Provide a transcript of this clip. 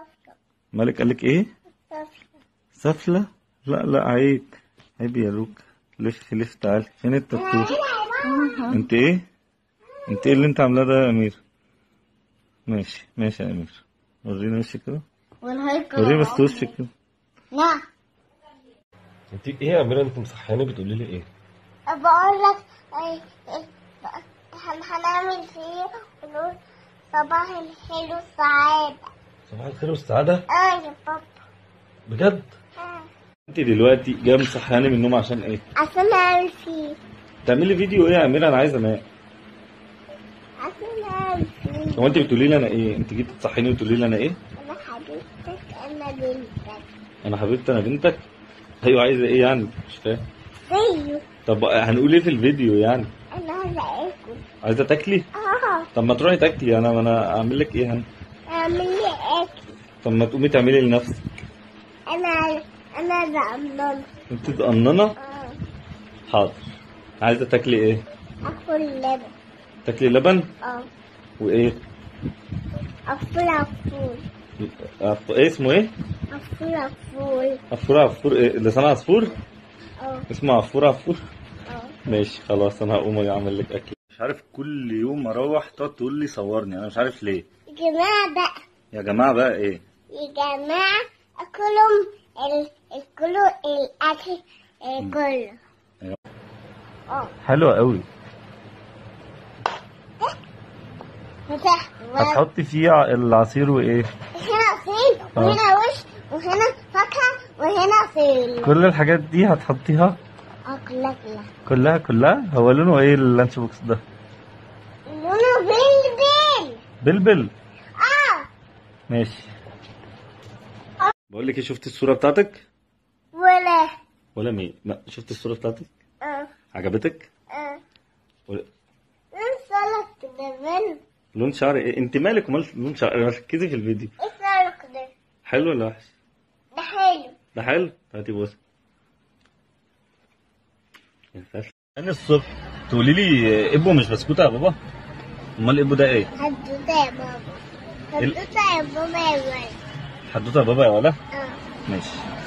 مالك قالك ايه طفلة سفلة لا لا عيب عيب يا لوك لف لف تعال فين التاتو انت ايه انت ايه اللي انت عاملاه ده يا امير ماشي ماشي يا امير ورينا وشك كده والهيكل ورينا بس وشك كده نعم انت ايه يا اميره انت مصحياني بتقولي لي ايه بقول لك إيه، إيه، هن- هنعمل فيه ونقول صباح الخير والسعادة صباح الخير والسعاده اه يا بابا بجد آه. انت دلوقتي جايه مصحياني من النوم عشان ايه عشان نعمل فيه تعملي فيديو ايه يا امير انا عايز انام عشان نعمل فيه هو انت بتقولي لي انا ايه انت جيتي تصحيني وتقولي لي انا ايه أنا حبيبتك أنا بنتك انا حبيبتي انا بنتك ايوه عايزه ايه يعني مش فاهم زيه طب هنقول ايه في الفيديو يعني أنا عايزة آكل عايزه تاكلي اه طب ما تروحي تاكلي انا انا اعمل لك ايه هنا اعمل لي أكل طب ما تقومي تعملي لنفسك أنا أنا زعلان انت تقننه اه حاضر عايزه تاكلي ايه أكل لبن تاكلي لبن اه وايه أفول أفول عف- ايه اسمه ايه أفول أفول عفور عفور ايه لسان عصفور اه اسمه عفور عفور اه ماشي خلاص انا هقوم اعمل لك اكل مش عارف كل يوم اروح تقعد تقول لي صورني انا مش عارف ليه يا جماعة بقى يا جماعه بقى ايه يا جماعة أكلهم ال... الكلوا الأكل آه، كله أيوة. اه حلوه قوي فتحت هتحطي فيه العصير وايه هنا فيل وهنا وش وهنا فاكهة وهنا فيل كل الحاجات دي هتحطيها أكل أكل كلها كلها هو لونه ايه اللانش بوكس ده لونه بيل بيل بلبل اه ماشي بقول لك ايه شفت الصوره بتاعتك ولا ولا مين لا شفت الصوره بتاعتك اه عجبتك اه ولا- سلك ده بيل لون شعر ايه انت مالك ومال لون شعر ركزي في الفيديو ايه سلك ده حلو ولا وحش ده حلو ده حلو هاتي بص انا الصبح تقولي لي ابو مش بسكوت يا بابا امال ابو ده ايه حدوتة يا بابا حدوتة يا بابا يا ولد حدوته يا بابا يا ولا اه ماشي